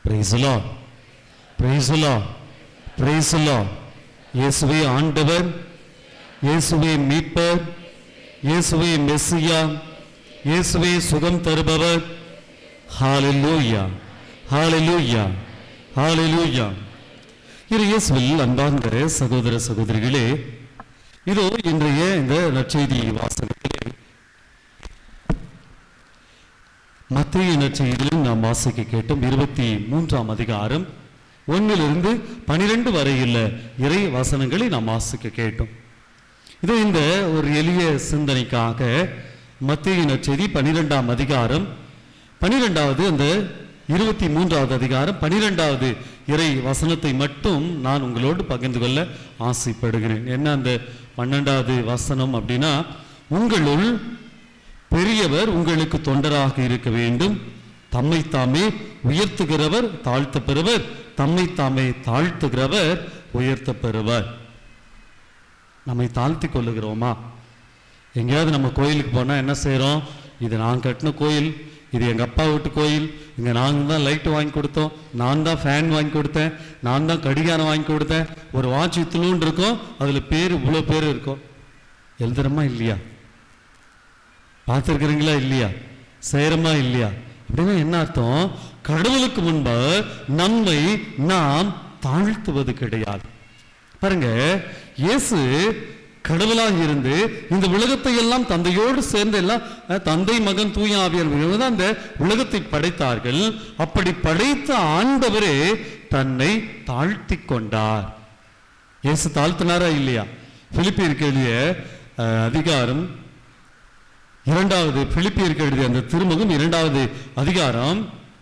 Price lord praise lord praise lord இயேசுவே ஆண்டவர் இயேசுவே மீட்பர் இயேசுவே மெஸ்ஸியா இயேசுவே சுகம் தருபவர் ஹalleluya ஹalleluya ஹalleluya இரு இயேசுவில் அன்பார்ந்த சகோதர சகோதரிகளே இதோ இன்றைய இந்த நற்செய்தி வாசகத்திலே மத்திய நற்செய்தியிலும் நாம் வாசிக்க கேட்டோம் இருபத்தி மூன்றாம் அதிகாரம் ஒன்னிலிருந்து பனிரெண்டு வரையுள்ள இறை வசனங்களை நாம் வாசிக்க கேட்டோம் இது இந்த ஒரு எளிய சிந்தனைக்காக மத்திய நற்செய்தி பனிரெண்டாம் அதிகாரம் பனிரெண்டாவது அந்த இருபத்தி மூன்றாவது அதிகாரம் பனிரெண்டாவது இறை வசனத்தை மட்டும் நான் உங்களோடு பகிர்ந்து கொள்ள ஆசைப்படுகிறேன் என்ன அந்த பன்னெண்டாவது வசனம் அப்படின்னா உங்களுள் பெரியவர் உங்களுக்கு தொண்டராக இருக்க வேண்டும் தம்மை தாமே உயர்த்துகிறவர் தாழ்த்த பெறுவர் தம்மை தாமே தாழ்த்துகிறவர் உயர்த்த பெறுவர் நம்மை தாழ்த்தி கொள்ளுகிறோமா எங்கேயாவது நம்ம கோயிலுக்கு போனால் என்ன செய்கிறோம் இது நான் கட்டின கோயில் இது எங்கள் அப்பா வீட்டு கோயில் இங்கே நாங்கள் தான் லைட் வாங்கி கொடுத்தோம் நான் தான் ஃபேன் வாங்கி கொடுத்தேன் நான் தான் கடிகாரம் வாங்கி கொடுத்தேன் ஒரு வாட்ச் இத்துலூன் இருக்கும் அதில் பேர் இவ்வளோ பேர் இருக்கும் எழுதுறமா இல்லையா பார்த்துருக்குறீங்களா இல்லையா செய்கிறோமா இல்லையா அப்படின்னா என்ன அர்த்தம் கடவுளுக்கு முன்பு நம்மை நாம் தாழ்த்துவது கிடையாது பாருங்க இயேசு கடவுளாக இருந்து இந்த உலகத்தை எல்லாம் தந்தையோடு சேர்ந்து எல்லாம் அஹ், தந்தை மகன் தூய ஆவியார் இவங்க தான் அந்த உலகத்தை படைத்தார்கள் அப்படி படைத்த ஆண்டவரே தன்னை தாழ்த்தி கொண்டார் இயேசு தாழ்த்தினாரா இல்லையா பிலிப்பியருக்கு எழுதிய அஹ், அதிகாரம் இரண்டாவது பிலிப்பியருக்கு எழுதிய அந்த திருமுகம் இரண்டாவது அதிகாரம்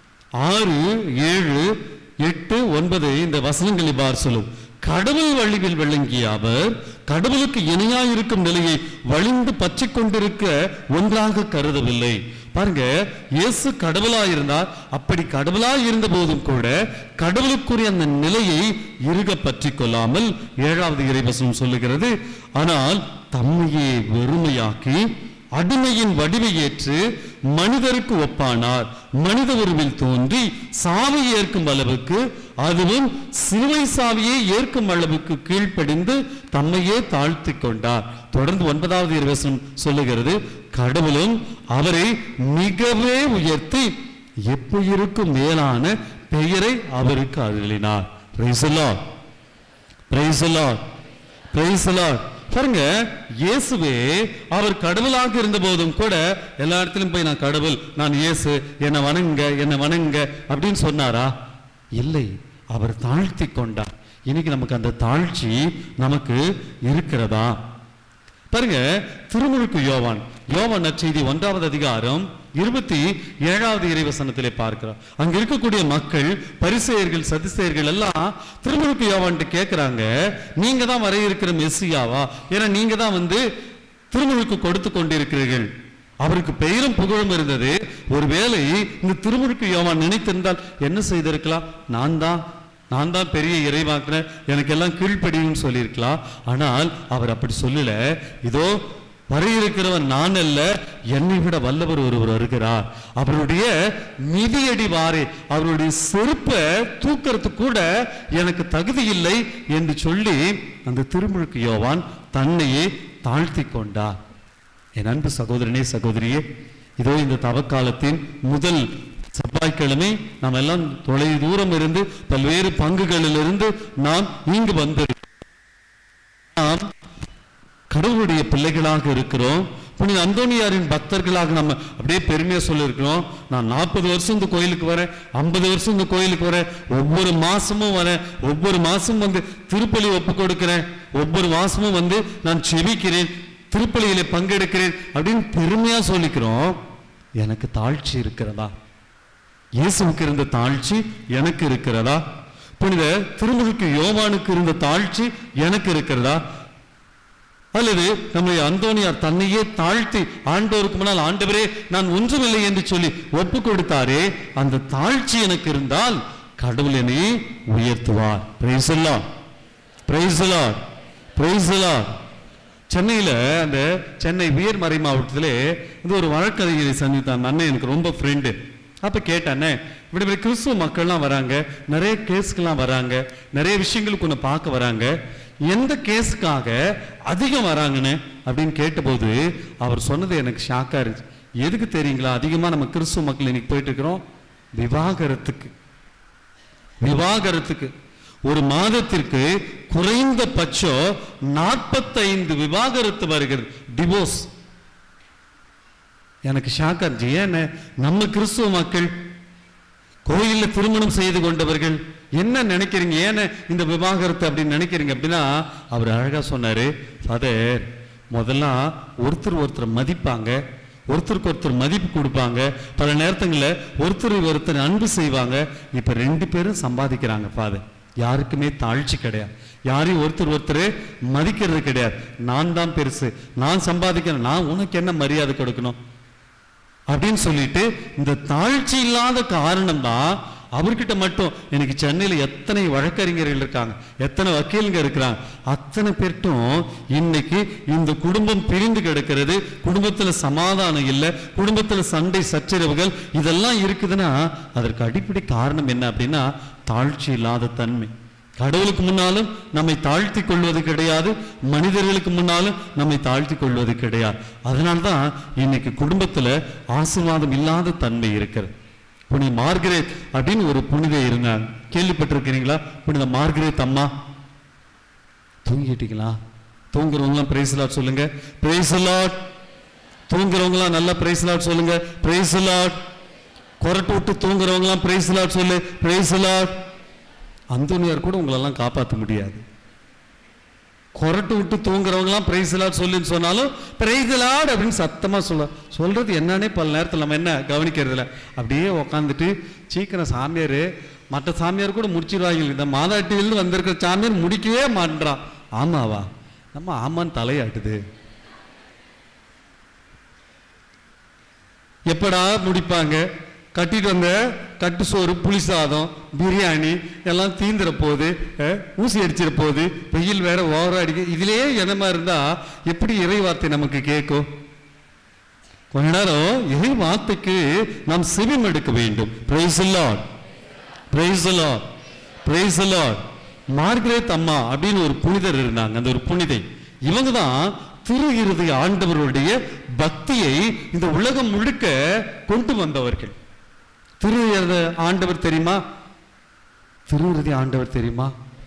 ஆறு ஏழு எட்டு ஒன்பது இந்த வசனங்கள் இவ்வாறு சொல்லும் கடவுள் வழிவில் விளங்கிய அவர் கடவுளுக்கு இணையாயிருக்கும் நிலையை வழிந்து பற்றி கொண்டிருக்க ஒன்றாக கருதவில்லை பாருங்க இயேசு கடவுளா இருந்தார் அப்படி கடவுளா இருந்த போதும் கூட கடவுளுக்குரிய அந்த நிலையை இறுக பற்றி கொள்ளாமல் ஏழாவது இறைவசனம் சொல்லுகிறது ஆனால் தம்மையே வெறுமையாக்கி அடிமையின் வடிவை ஏற்று மனிதருக்கு ஒப்பானார் மனித உருவில் தோன்றி சாவை ஏற்கும் அளவுக்கு அதுவும் சிலுவை சாவியை ஏற்கும் அளவுக்கு கீழ்ப்படிந்து தம்மையே தாழ்த்தி கொண்டார் தொடர்ந்து ஒன்பதாவது இறைவசனம் சொல்லுகிறது கடவுளும் அவரை மிகவே உயர்த்தி எப்புயிருக்கும் மேலான பெயரை அவருக்கு அருளினார் Praise the Lord. Praise the Lord. Praise the Lord. பாருங்க இயேசுவே அவர் கடவுளாக இருந்த போதும் கூட எல்லா இடத்திலும் போய் நான் கடவுள் நான் இயேசு என்னை வணங்க என்னை வணங்க அப்படின்னு சொன்னாரா இல்லை அவர் தாழ்த்தி கொண்டார் இன்னைக்கு நமக்கு அந்த தாழ்ச்சி நமக்கு இருக்கிறதா பாருங்க திருமுழுக்கு யோவான் யோவான் நற்செய்தி ஒன்றாவது அதிகாரம் இருபத்தி ஏழாவது இறைவசனத்திலே பார்க்கிறோம் அங்க இருக்கக்கூடிய மக்கள் பரிசெயர்கள் சதிசெயர்கள் எல்லாம் திருமுழுக்கு யோவான்ட்டு கேட்கிறாங்க நீங்க தான் வர இருக்கிற மெஸ்ஸியாவா ஏன்னா நீங்க தான் வந்து திருமுழுக்கு கொடுத்து கொண்டிருக்கிறீர்கள் அவருக்கு பெயரும் புகழும் இருந்தது ஒருவேளை இந்த திருமுழுக்கு யோவான் நினைத்திருந்தால் என்ன செய்திருக்கலாம் நான் தான் நான் தான் பெரிய இறைவாக்குறேன் எனக்கு எல்லாம் கீழ்ப்படியும்னு சொல்லியிருக்கலாம் ஆனால் அவர் அப்படி சொல்லல இதோ வர இருக்கிறவன் நான் அல்ல என்னை விட வல்லவர் ஒருவர் வருகிறார் அவருடைய மிதியடி வாரே அவருடைய செருப்பை தூக்கறதுக்கு கூட எனக்கு தகுதி இல்லை என்று சொல்லி அந்த திருமுழுக்கு யோவான் தன்னையே தாழ்த்தி கொண்டார் என் அன்பு சகோதரனே சகோதரியே இதோ இந்த தவக்காலத்தின் முதல் செவ்வாய்க்கிழமை நாம் எல்லாம் தொலை தூரம் இருந்து பல்வேறு பங்குகளிலிருந்து நாம் இங்கு வந்து நாம் கடவுளுடைய பிள்ளைகளாக இருக்கிறோம் புனித அந்தோனியாரின் பக்தர்களாக நம்ம அப்படியே பெருமையா சொல்லியிருக்கிறோம் நான் நாற்பது வருஷம் இந்த கோயிலுக்கு வரேன் ஐம்பது வருஷம் இந்த கோயிலுக்கு வரேன் ஒவ்வொரு மாசமும் வரேன் ஒவ்வொரு மாசமும் வந்து திருப்பலி ஒப்பு கொடுக்கிறேன் ஒவ்வொரு மாசமும் வந்து நான் செபிக்கிறேன் திருப்பலியில பங்கெடுக்கிறேன் அப்படின்னு பெருமையா சொல்லிக்கிறோம் எனக்கு தாழ்ச்சி இருக்கிறதா இயேசுவுக்கு இருந்த தாழ்ச்சி எனக்கு இருக்கிறதா புனித திருமுழுக்கு யோவானுக்கு இருந்த தாழ்ச்சி எனக்கு இருக்கிறதா அல்லது நம்முடைய அந்தோனியார் தன்னையே தாழ்த்தி ஆண்டவருக்கு முன்னால் ஆண்டவரே நான் ஒன்றுமில்லை என்று சொல்லி ஒப்பு கொடுத்தாரே அந்த தாழ்ச்சி எனக்கு இருந்தால் கடவுள் என்னை உயர்த்துவார் Praise the Lord. Praise the Lord. Praise the Lord. சென்னையில் அந்த சென்னை உயர்மறை மாவட்டத்திலே இது ஒரு வழக்கறிஞரை சந்தித்த அந்த அண்ணன் எனக்கு ரொம்ப ஃப்ரெண்டு அப்ப கேட்டானே இப்படி இப்படி கிறிஸ்துவ மக்கள்லாம் வராங்க நிறைய கேஸ்க்கெல்லாம் வராங்க நிறைய விஷயங்களுக்கு ஒன்று பார்க்க வராங்க எந்த கேஸுக்காக அதிகம் வராங்கன்னு அப்படின்னு கேட்டபோது அவர் சொன்னது எனக்கு ஷாக்கா இருந்துச்சு எதுக்கு தெரியுங்களா அதிகமா நம்ம கிறிஸ்துவ மக்கள் இன்னைக்கு போயிட்டு இருக்கிறோம் விவாகரத்துக்கு விவாகரத்துக்கு ஒரு மாதத்திற்கு குறைந்தபட்சம் நாற்பத்தைந்து விவாகரத்து வருகிறது டிவோர்ஸ் எனக்கு ஷாக்கா இருந்துச்சு ஏன்னு நம்ம கிறிஸ்துவ மக்கள் கோயில்ல திருமணம் செய்து கொண்டவர்கள் என்ன நினைக்கிறீங்க ஏன்னு இந்த விவாகரத்து அப்படின்னு நினைக்கிறீங்க அப்படின்னா அவர் அழகா சொன்னாரு ஃபாதர் முதல்ல ஒருத்தர் ஒருத்தர் மதிப்பாங்க ஒருத்தருக்கு ஒருத்தர் மதிப்பு கொடுப்பாங்க பல நேரத்துங்களில் ஒருத்தர் ஒருத்தர் அன்பு செய்வாங்க இப்ப ரெண்டு பேரும் சம்பாதிக்கிறாங்க ஃபாதர் யாருக்குமே தாழ்ச்சி கிடையாது யாரையும் ஒருத்தர் ஒருத்தர் மதிக்கிறது கிடையாது நான் தான் பெருசு நான் சம்பாதிக்கிறேன் நான் உனக்கு என்ன மரியாதை கொடுக்கணும் அப்படின்னு சொல்லிட்டு இந்த தாழ்ச்சி இல்லாத காரணம் தான் அவர்கிட்ட மட்டும் எனக்கு சென்னையில எத்தனை வழக்கறிஞர்கள் இருக்காங்க எத்தனை வக்கீலுங்க இருக்கிறாங்க அத்தனை பேர்ட்டும் இன்னைக்கு இந்த குடும்பம் பிரிந்து கிடக்கிறது குடும்பத்துல சமாதானம் இல்லை குடும்பத்துல சண்டை சச்சரவுகள் இதெல்லாம் இருக்குதுன்னா அதற்கு அடிப்படை காரணம் என்ன அப்படின்னா தாழ்ச்சி இல்லாத தன்மை கடவுளுக்கு முன்னாலும் நம்மை தாழ்த்தி கொள்வது கிடையாது மனிதர்களுக்கு முன்னாலும் நம்மை தாழ்த்தி கொள்வது கிடையாது அதனால்தான் இன்னைக்கு குடும்பத்துல ஆசீர்வாதம் இல்லாத தன்மை இருக்கிறது புனித மார்கரேட் அப்படின்னு ஒரு புனித இருந்தாங்க கேள்விப்பட்டிருக்கிறீங்களா புனித மார்கரேட் அம்மா தூங்கிட்டீங்களா தூங்குறவங்களாம் பிரைஸ் லாட் சொல்லுங்க பிரைஸ் லாட் தூங்குறவங்களாம் நல்லா பிரைஸ் லாட் சொல்லுங்க பிரைஸ் லாட் கொரட்டு விட்டு தூங்குறவங்களாம் பிரைஸ் லாட் சொல்லு பிரைஸ் லாட் அந்தோனியார் கூட உங்களெல்லாம் காப்பாற்ற முடியாது கொரட்டு விட்டு தூங்குறவங்களாம் பிரைஸ் லாட் சொல்லுன்னு சொன்னாலும் பிரைஸ் லாட் அப்படின்னு சத்தமா சொல்ல சொல்றது என்னன்னே பல நேரத்தில் நம்ம என்ன கவனிக்கிறது இல்ல அப்படியே உக்காந்துட்டு சீக்கிரம் சாமியார் மற்ற சாமியார் கூட முடிச்சிருவாங்க இந்த மாதாட்டியிலிருந்து வந்திருக்கிற சாமியார் முடிக்கவே மாட்றான் ஆமாவா நம்ம ஆமான்னு தலையாட்டுது எப்படா முடிப்பாங்க கட்டிட்டு வந்த கட்டு சோறு புளி சாதம் பிரியாணி எல்லாம் தீந்துற போகுது அஹ், ஊசி அடிச்சிட போகுது வெயில் வேற ஓவரா அடிக்க இதுலயே என்னமா இருந்தா எப்படி இறை வார்த்தை நமக்கு கேட்கும் கொஞ்ச நேரம் இறை வார்த்தைக்கு நாம் செவிம் எடுக்க வேண்டும் praise lord praise lord praise lord Margaret அம்மா அப்படின்னு ஒரு புனிதர் இருந்தாங்க அந்த ஒரு புனிதை இவங்க தான் திரு இருதய ஆண்டவருடைய பக்தியை இந்த உலகம் முழுக்க கொண்டு வந்தவர்கள் திரு இருதய ஆண்டவர் தெரியுமா திரு இருதய ஆண்டவர் தெரியுமா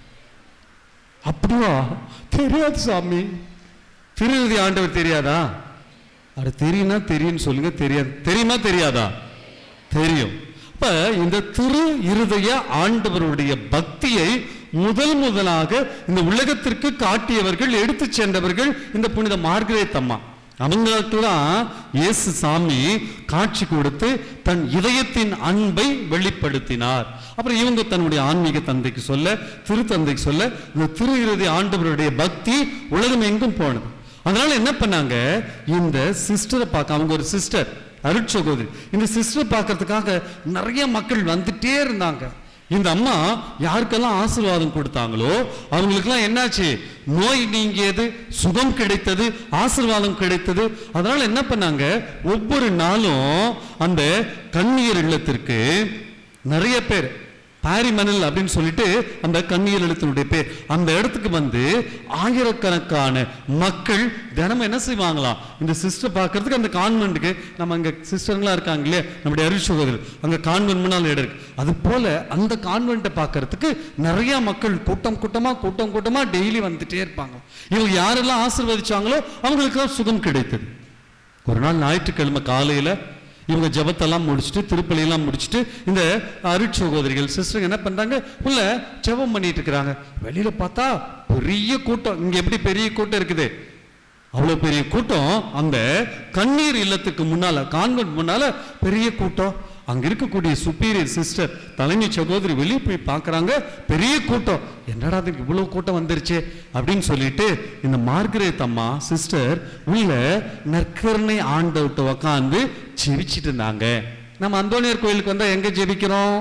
அப்படியா தெரியாது சாமி திரு இருதய ஆண்டவர் தெரியாதா அது தெரியும்னா தெரியும்னு சொல்லுங்க தெரியாது தெரியுமா தெரியாதா தெரியும் அப்ப இந்த திரு இருதய ஆண்டவருடைய பக்தியை முதல் முதலாக இந்த உலகத்திற்கு காட்டியவர்கள் எடுத்துச் சென்றவர்கள் இந்த புனித மார்கரேட் அம்மா அவங்களுக்கு தான் இயேசு சாமி காட்சி கொடுத்து தன் இதயத்தின் அன்பை வெளிப்படுத்தினார் அப்புறம் இவங்க தன்னுடைய ஆன்மீக தந்தைக்கு சொல்ல திருத்தந்தைக்கு சொல்ல இந்த திரு இருதய ஆண்டவருடைய பக்தி உலகம் எங்கும் போனது அதனால என்ன பண்ணாங்க இந்த சிஸ்டரை பார்க்க அவங்க ஒரு சிஸ்டர் அருட்சகோதரி இந்த சிஸ்டரை பார்க்கறதுக்காக நிறைய மக்கள் வந்துட்டே இருந்தாங்க இந்த அம்மா யாருக்கெல்லாம் ஆசீர்வாதம் கொடுத்தாங்களோ அவங்களுக்கெல்லாம் என்னாச்சு நோய் நீங்கியது சுகம் கிடைத்தது ஆசீர்வாதம் கிடைத்தது அதனால என்ன பண்ணாங்க ஒவ்வொரு நாளும் அந்த கண்ணீர் இல்லத்திற்கு நிறைய பேர் பாரிமணல் அப்படின்னு சொல்லிட்டு அந்த கண்ணீர் எழுத்தினுடைய பேர் அந்த இடத்துக்கு வந்து ஆயிரக்கணக்கான மக்கள் தினமும் என்ன செய்வாங்களாம் இந்த சிஸ்டர் பார்க்கறதுக்கு அந்த கான்வென்ட்டுக்கு நம்ம அங்க சிஸ்டர்லாம் இருக்காங்க இல்லையா நம்முடைய அருள் சகோதரர் அங்க கான்வென்ட் முன்னால் இடம் இருக்கு அது போல அந்த கான்வென்ட்டை பார்க்கறதுக்கு நிறைய மக்கள் கூட்டம் கூட்டமா கூட்டம் கூட்டமா டெய்லி வந்துட்டே இருப்பாங்க இவங்க யாரெல்லாம் ஆசீர்வதிச்சாங்களோ அவங்களுக்கு சுகம் கிடைத்தது ஒரு நாள் ஞாயிற்றுக்கிழமை காலையில இவங்க ஜெபத்தெல்லாம் முடிச்சுட்டு திருப்பலியெல்லாம் முடிச்சுட்டு இந்த அருட் சகோதரிகள் சிஸ்டர் என்ன பண்றாங்க உள்ள ஜெபம் பண்ணிட்டு இருக்கிறாங்க வெளியில பார்த்தா பெரிய கூட்டம் இங்க எப்படி பெரிய கூட்டம் இருக்குது அவ்வளவு பெரிய கூட்டம் அந்த கண்ணீர் இல்லத்துக்கு முன்னால கான்வென்ட் முன்னால பெரிய கூட்டம் அங்க இருக்கக்கூடிய சுப்பீரியர் சிஸ்டர் தலைமை சகோதரி வெளியே போய் பார்க்கறாங்க பெரிய கூட்டம் என்னடா அதுக்கு இவ்வளவு கூட்டம் வந்துருச்சு அப்படின்னு சொல்லிட்டு இந்த மார்கரேத் அம்மா சிஸ்டர் உள்ள நற்கருணை ஆண்டவர்கிட்ட உக்காந்து ஜெபிச்சிட்டு இருந்தாங்க நம்ம அந்தோனியர் கோயிலுக்கு வந்தா எங்க ஜெபிக்கிறோம்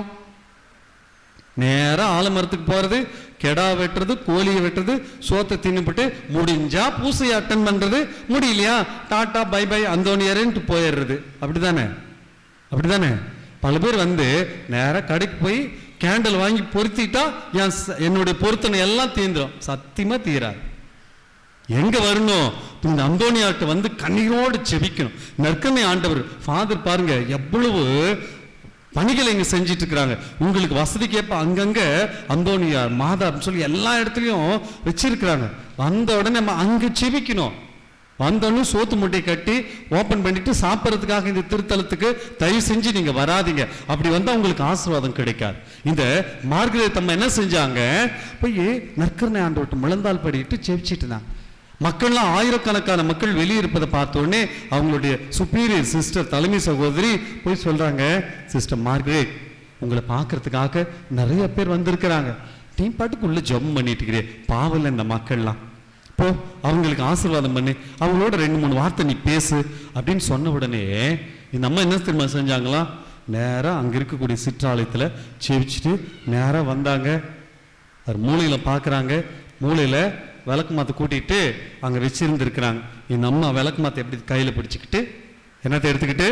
நேரா ஆலமரத்துக்கு போறது கெடா வெட்டுறது கோழியை வெட்டுறது சோத்தை தின்னுபிட்டு முடிஞ்சா பூசையை அட்டன் பண்றது முடியலையா டாட்டா பை பை அந்தோனியரன்ட்டு போயிடுறது அப்படிதானே அப்படிதானே பல பேர் வந்து நேரா கடைக்கு போய் கேண்டில் வாங்கி பொருத்திட்டா என் ச- என்னுடைய பொருத்தனை எல்லாம் தீந்துரும் சத்தியமா தீராது எங்க வரணும் இந்த அந்தோனியாட்ட வந்து கண்ணீரோடு செபிக்கணும் நற்கனை ஆண்டவர் ஃபாதர் பாருங்க எவ்வளவு பணிகளை இங்க செஞ்சிட்டு இருக்கிறாங்க உங்களுக்கு வசதிக்கேற்ப அங்கங்க அந்தோனியார் மாதா அப்படின்னு சொல்லி எல்லா இடத்துலயும் வச்சிருக்கிறாங்க வந்த உடனே நம்ம அங்க செபிக்கணும் வந்தோடனே சோத்து முட்டையை கட்டி ஓபன் பண்ணிட்டு சாப்பிட்றதுக்காக இந்த திருத்தலத்துக்கு தயவு செஞ்சு நீங்க வராதீங்க அப்படி வந்தா உங்களுக்கு ஆசீர்வாதம் கிடைக்காது இந்த மார்கரெட் அம்மா என்ன செஞ்சாங்க போய் நற்கரணை ஆண்டவர்கிட்ட முழந்தால் படிட்டு செவிச்சிட்டு இருந்தாங்க மக்கள்லாம் ஆயிரக்கணக்கான மக்கள் வெளியே இருப்பதை பார்த்த உடனே அவங்களுடைய சுப்பீரியர் சிஸ்டர் தலைமை சகோதரி போய் சொல்றாங்க சிஸ்டர் மார்கரெட் உங்களை பார்க்கறதுக்காக நிறைய பேர் வந்திருக்கிறாங்க நீ பாட்டுக்கு உள்ள ஜெபம் பண்ணிட்டு இருக்கிறே பாவல இந்த மக்கள்லாம் போ அவங்களுக்கு ஆசீர்வாதம் பண்ணு அவங்களோட ரெண்டு மூணு வார்த்தை நீ பேசு அப்படின்னு சொன்ன உடனே இந்த அம்மா என்ன தெரியுமா செஞ்சாங்களா நேரா அங்க இருக்கக்கூடிய சிற்றாலயத்துல செவிச்சுட்டு நேரா வந்தாங்க அவர் மூலையில பார்க்கறாங்க மூலையில விளக்கு மாத்த கூட்டிட்டு அங்க வச்சிருந்துருக்கிறாங்க இந்த அம்மா விளக்கு மாத்த எப்படி கையில பிடிச்சுக்கிட்டு என்னத்தை எடுத்துக்கிட்டு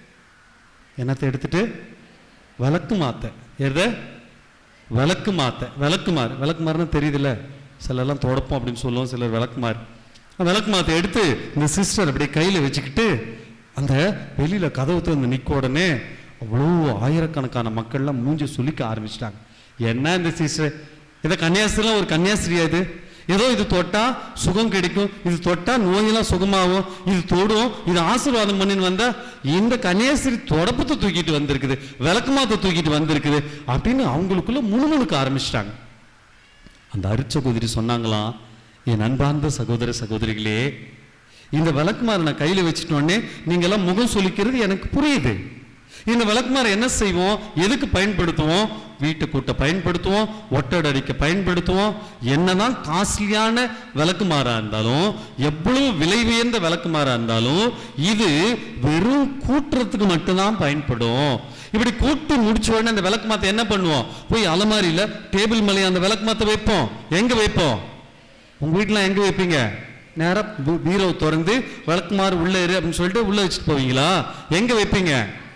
என்னத்தை எடுத்துட்டு விளக்கு மாத்த எத விளக்கு மாத்த விளக்குமாறு விளக்குமாறுனா தெரியுதுல்ல சிலர்லாம் தொடப்போம் அப்படின்னு சொல்லுவோம் சிலர் விளக்குமாறு அந்த விளக்கு மாத்த எடுத்து இந்த சிஸ்டர் அப்படியே கையில வச்சுக்கிட்டு அந்த வெளியில கதவு திறந்து நிக்க உடனே அவ்வளோ ஆயிரக்கணக்கான மக்கள்லாம் மூஞ்சி சுளிக்க ஆரம்பிச்சிட்டாங்க என்ன இந்த சிஸ்டர் இதை கன்னியாஸ்திரிலாம் ஒரு கன்னியாஸ்திரியா இது ஏதோ இது தொட்டா சுகம் கிடைக்கும் இது தொட்டா நோயெல்லாம் சுகமாகும் இது தொடும் இது ஆசீர்வாதம் பண்ணின்னு வந்தா இந்த கன்னியாஸ்திரி தொடப்பத்தை தூக்கிட்டு வந்திருக்குது விளக்கமாத்த தூக்கிட்டு வந்திருக்குது அப்படின்னு அவங்களுக்குள்ள முணுமுணுக்க ஆரம்பிச்சிட்டாங்க அந்த அரிச்ச குதிரை சொன்னாங்களாம் என் அன்பார்ந்த சகோதர சகோதரிகளே இந்த விளக்குமாறு நான் கையில வச்சிட்டோடனே நீங்கெல்லாம் முகம் சுளிக்கிறது எனக்கு புரியுது இந்த விளக்குமாறு என்ன செய்வோம் எதுக்கு பயன்படுத்துவோம் வீட்டு கூட்ட பயன்படுத்துவோம் ஒட்டடை அடிக்க பயன்படுத்துவோம் என்னதான் காஸ்ட்லியான விளக்குமாறா இருந்தாலும் எவ்வளவு விலை உயர்ந்த விளக்குமாறா இருந்தாலும் இது வெறும் கூட்டுறதுக்கு மட்டும்தான் பயன்படும் இப்படி கூட்டு முடிச்ச உடனே அந்த விளக்கு மாத்த என்ன பண்ணுவோம் போய் அலமாரியில டேபிள் மேலே அந்த விளக்கு மாத்த வைப்போம் எங்க வைப்போம் உங்க வீட்டுல எங்க வைப்பீங்க நேரா பீ- பீரோ திறந்து விளக்குமாறு உள்ள இரு அப்படின்னு சொல்லிட்டு உள்ள வச்சுட்டு போவீங்களா எங்க வைப்பீங்க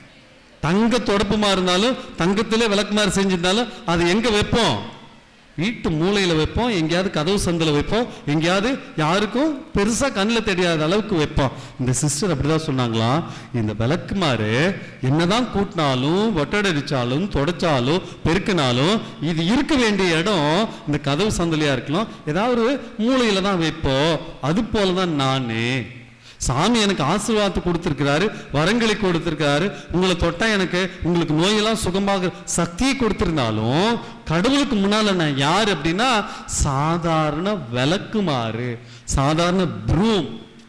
தங்க தொடப்புமா இருந்தாலும் தங்கத்திலே விளக்குமாறு செஞ்சிருந்தாலும் அது எங்க வைப்போம் வீட்டு மூலையில வைப்போம் எங்கேயாவது கதவு சந்தில வைப்போம் எங்கேயாவது யாருக்கும் பெருசா கண்ணில் தெரியாத அளவுக்கு வைப்போம் இந்த சிஸ்டர் அப்படிதான் சொன்னாங்களாம் இந்த விளக்குமாறு என்னதான் கூட்டினாலும் ஒட்டடடிச்சாலும் தொடச்சாலும் பெருக்கினாலும் இது இருக்க வேண்டிய இடம் இந்த கதவு சந்தலியா இருக்கலாம் ஏதாவது ஒரு மூலையில தான் வைப்போம் அது போலதான் நானு சாமி எனக்கு ஆசீர்வாதத்தை கொடுத்திருக்கிறாரு வரங்களை கொடுத்திருக்கிறாரு உங்களை தொட்டா எனக்கு உங்களுக்கு நோயெல்லாம் சுகமாக சக்தியை கொடுத்திருந்தாலும் கடவுளுக்கு முன்னால நான் யார் அப்படின்னா சாதாரண விளக்குமாறு சாதாரண ப்ரூம்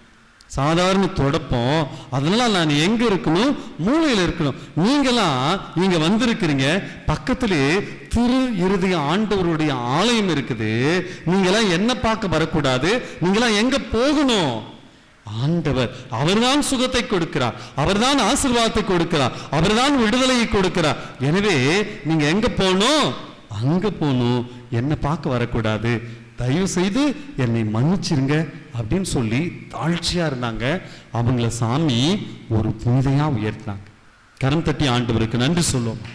சாதாரண தொடப்பம் அதனால நான் எங்க இருக்கணும் மூலையில இருக்கணும் நீங்களாம் இங்க வந்திருக்கிறீங்க பக்கத்திலே திரு இருதய ஆண்டவருடைய ஆலயம் இருக்குது நீங்களாம் என்ன பார்க்க வரக்கூடாது நீங்களாம் எங்க போகணும் ஆண்டவர் அவர்தான் சுகத்தை கொடுக்கிறார் அவர்தான் ஆசீர்வாதத்தை கொடுக்கிறார் அவர்தான் விடுதலையை கொடுக்கிறார் எனவே நீங்க எங்க போகணும் அங்க போகணும் என்ன பார்க்க வரக்கூடாது தயவு செய்து என்னை மன்னிச்சிருங்க அப்படின்னு சொல்லி தாழ்ச்சியா இருந்தாங்க அவங்கள சாமி ஒரு புனிதையா உயர்த்தினாங்க கரம் தட்டி ஆண்டவருக்கு நன்றி சொல்லுவோம்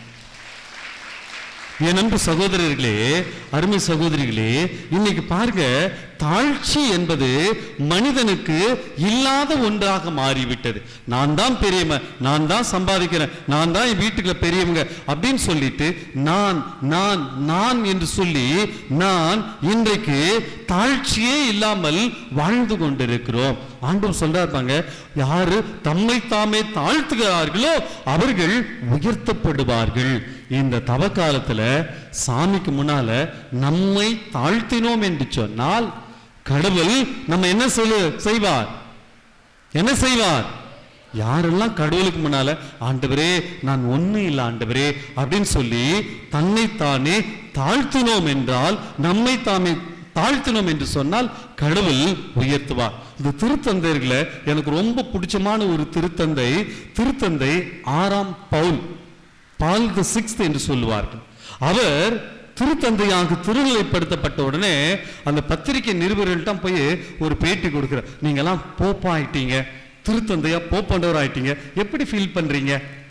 என் அன்பு சகோதரர்களே அருமை சகோதரிகளே இன்னைக்கு பாருங்க தாழ்ச்சி என்பது மனிதனுக்கு இல்லாத ஒன்றாக மாறிவிட்டது நான் தான் பெரியவன் நான் தான் சம்பாதிக்கிறேன் நான் தான் என் வீட்டுக்குள்ள பெரியவங்க அப்படின்னு சொல்லிட்டு நான் நான் நான் என்று சொல்லி நான் இன்றைக்கு தாழ்ச்சியே இல்லாமல் வாழ்ந்து கொண்டிருக்கிறோம் ஆண்டவர் சொல்றாருப்பாங்க யாரு தம்மை தாமே தாழ்த்துகிறார்களோ அவர்கள் உயர்த்தப்படுவார்கள் இந்த தவ காலத்துல சாமிக்கு முன்னால நம்மை தாழ்த்தினோம் என்று சொன்னால் கடவுள் நம்ம என்ன சொல்லு செய்வார் என்ன செய்வார் யாரெல்லாம் கடவுளுக்கு முன்னால ஆண்டவரே நான் ஒண்ணு இல்லை ஆண்டவரே அப்படின்னு சொல்லி தன்னைத்தானே தாழ்த்தினோம் என்றால் நம்மை தாமே தாழ்த்தினோம் என்று சொன்னால் கடவுள் உயர்த்துவார் இந்த திருத்தந்தைகளை எனக்கு ரொம்ப பிடிச்சமான ஒரு திருத்தந்தை திருத்தந்தை ஆறாம் பவுல் பால் தி சிக்ஸ்த் என்று சொல்லுவார்கள் அவர் திருத்தந்தையாக திருநிலைப்படுத்தப்பட்ட உடனே அந்த பத்திரிகை நிருபர்கள்ட்ட போய் ஒரு பேட்டி கொடுக்குறார் நீங்கெல்லாம் போப்பா ஆயிட்டீங்க திருத்தந்தையா போப்பண்டவர் ஆயிட்டீங்க எப்படி ஃபீல் பண்றீங்க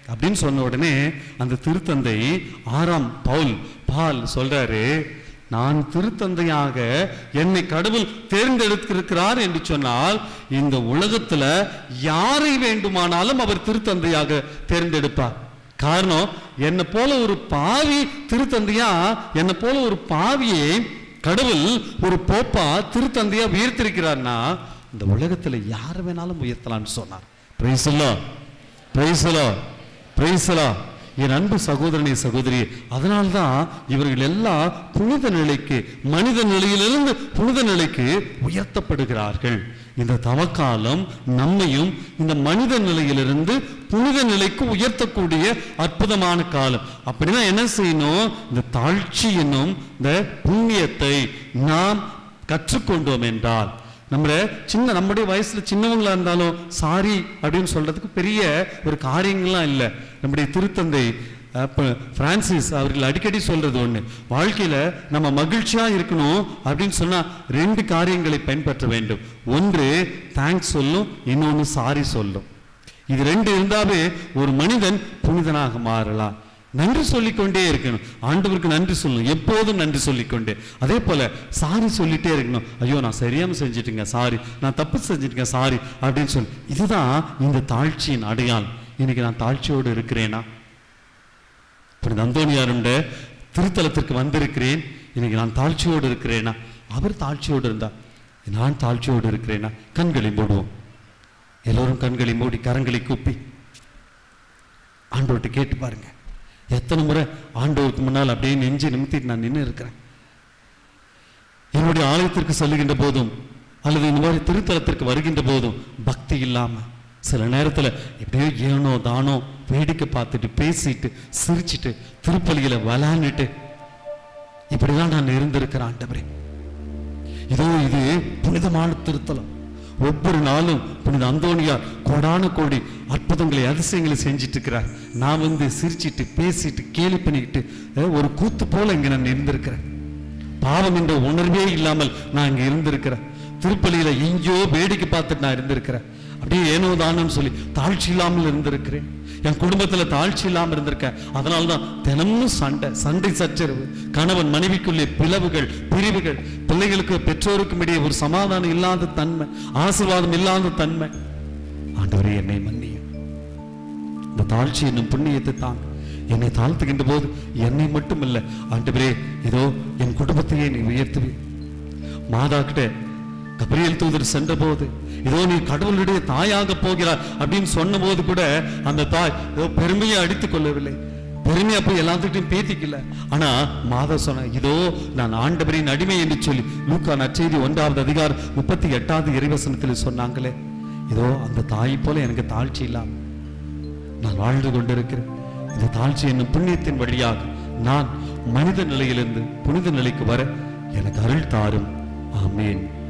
அப்படின்னு சொன்ன உடனே அந்த திருத்தந்தை ஆறாம் பவுல் பால் சொல்றாரு நான் திருத்தந்தையாக என்னை கடவுள் தேர்ந்தெடுத்திருக்கிறார் என்று சொன்னால் இந்த உலகத்துல யாரை வேண்டுமானாலும் அவர் திருத்தந்தையாக தேர்ந்தெடுப்பார் காரணம் என்னை போல ஒரு பாவி திருத்தந்தையா என்னை போல ஒரு பாவியை கடவுள் ஒரு போப்பா திருத்தந்தையா உயர்த்திருக்கிறார்னா இந்த உலகத்துல யாரை வேணாலும் உயர்த்தலாம்னு சொன்னார் பிரைசலோ பிரைசலோ பிரைசலோ என் அன்பு சகோதரனே சகோதரி அதனால்தான் இவர்கள் எல்லாம் புனித நிலைக்கு மனித நிலையிலிருந்து புனித நிலைக்கு உயர்த்தப்படுகிறார்கள் இந்த தவக்காலம் நம்மையும் இந்த மனித நிலையிலிருந்து புனித நிலைக்கு உயர்த்தக்கூடிய அற்புதமான காலம் அப்படின்னா என்ன செய்யணும் இந்த தாழ்ச்சி என்னும் இந்த புண்ணியத்தை நாம் கற்றுக்கொண்டோம் என்றால் நம்மள சின்ன நம்முடைய வயசுல சின்னவங்களா இருந்தாலும் சாரி அப்படின்னு சொல்றதுக்கு பெரிய ஒரு காரியங்கள்லாம் இல்லை நம்முடைய திருத்தந்தை அப்ப பிரான்சிஸ் அவர்கள் அடிக்கடி சொல்றது ஒண்ணு வாழ்க்கையில நம்ம மகிழ்ச்சியா இருக்கணும் அப்படின்னு சொன்னா ரெண்டு காரியங்களை பின்பற்ற வேண்டும் ஒன்று தேங்க்ஸ் சொல்லும் இன்னொன்னு சாரி சொல்லும் இது ரெண்டு இருந்தாவே ஒரு மனிதன் புனிதனாக மாறலாம் நன்றி சொல்லிக்கொண்டே இருக்கணும் ஆண்டவருக்கு நன்றி சொல்லணும் எப்போதும் நன்றி சொல்லிக்கொண்டே அதே போல சாரி சொல்லிட்டே இருக்கணும் ஐயோ நான் சரியாம செஞ்சிட்டுங்க சாரி நான் தப்பு செஞ்சிட்டேங்க சாரி அப்படின்னு சொல்லி இதுதான் இந்த தாழ்ச்சியின் அடையாளம் இன்னைக்கு நான் தாழ்ச்சியோடு இருக்கிறேனா புனித அந்தோனியாருண்ட திருத்தலத்திற்கு வந்திருக்கிறேன் இன்னைக்கு நான் தாழ்ச்சியோடு இருக்கிறேனா அவர் தாழ்ச்சியோடு இருந்தார் நான் தாழ்ச்சியோடு இருக்கிறேனா கண்களை மூடுவோம் எல்லோரும் கண்களை மூடி கரங்களை கூப்பி ஆண்டவர்கிட்ட கேட்டு பாருங்க எத்தனை முறை ஆண்டவருக்கு முன்னால் அப்படியே நெஞ்சு நிமித்திட்டு நான் நின்று இருக்கிறேன் என்னுடைய ஆலயத்திற்கு செல்லுகின்ற போதும் அல்லது இந்த மாதிரி திருத்தலத்திற்கு வருகின்ற போதும் பக்தி இல்லாம சில நேரத்துல எப்படியோ ஏனோ தானோ வேடிக்கை பார்த்துட்டு பேசிட்டு சிரிச்சிட்டு திருப்பலியில விளாண்டுட்டு இப்படிதான் நான் இருந்திருக்கிறேன் ஆண்டவரே இதோ இது புனிதமான திருத்தலம் ஒவ்வொரு நாளும் புனித அந்தோனியார் கோடான கோடி அற்புதங்களை அதிசயங்களை செஞ்சிட்டு இருக்கிறார் நான் வந்து சிரிச்சிட்டு பேசிட்டு கேலி பண்ணிக்கிட்டு அஹ், ஒரு கூத்து போல இங்க நான் இருந்திருக்கிறேன் பாவம் என்ற உணர்வே இல்லாமல் நான் இங்க இருந்திருக்கிறேன் திருப்பலியில எங்கேயோ வேடிக்கை பார்த்துட்டு நான் இருந்திருக்கிறேன் அப்படியே ஏனோ தானோன்னு சொல்லி தாழ்ச்சி இல்லாமல் இருந்திருக்கிறேன் என் குடும்பத்துல தாழ்ச்சி இல்லாமல் இருந்திருக்கேன் அதனால்தான் தினமும் சண்டை சண்டை சச்சரவு கணவன் மனைவிக்குள்ளே பிளவுகள் பிரிவுகள் பிள்ளைகளுக்கு பெற்றோருக்கும் இடையே ஒரு சமாதானம் இல்லாத தன்மை ஆசீர்வாதம் இல்லாத தன்மை ஆண்டவரே என்னை மன்னியும் இந்த தாழ்ச்சி என்னும் புண்ணியத்தை தான் என்னை தாழ்த்துகின்ற போது என்னை மட்டுமல்ல ஆண்டவரே இதோ என் குடும்பத்தையே நீ உயர்த்துவி மாதா கிட்ட கபிரியல் தூதர் சென்ற போது இதோ நீ கடவுளுடைய தாயாக போகிறார் அப்படின்னு சொன்ன போது கூட அந்த தாய் ஏதோ பெருமையை அடித்துக் கொள்ளவில்லை பெருமையா போய் எல்லாத்துக்கிட்டையும் பேத்திக்கல ஆனா மாதா சொன்ன இதோ நான் ஆண்டவரின் அடிமை என்று சொல்லி லூக்கா நற்செய்தி ஒன்றாவது அதிகாரம் முப்பத்தி எட்டாவது இறைவசனத்தில் சொன்னாங்களே இதோ அந்த தாய் போல எனக்கு தாழ்ச்சி இல்லாம நான் வாழ்ந்து கொண்டிருக்கிறேன் இந்த தாழ்ச்சி என்னும் புண்ணியத்தின் வழியாக நான் மனித நிலையிலிருந்து புனித நிலைக்கு வர எனக்கு அருள் தாரும் ஆமேன்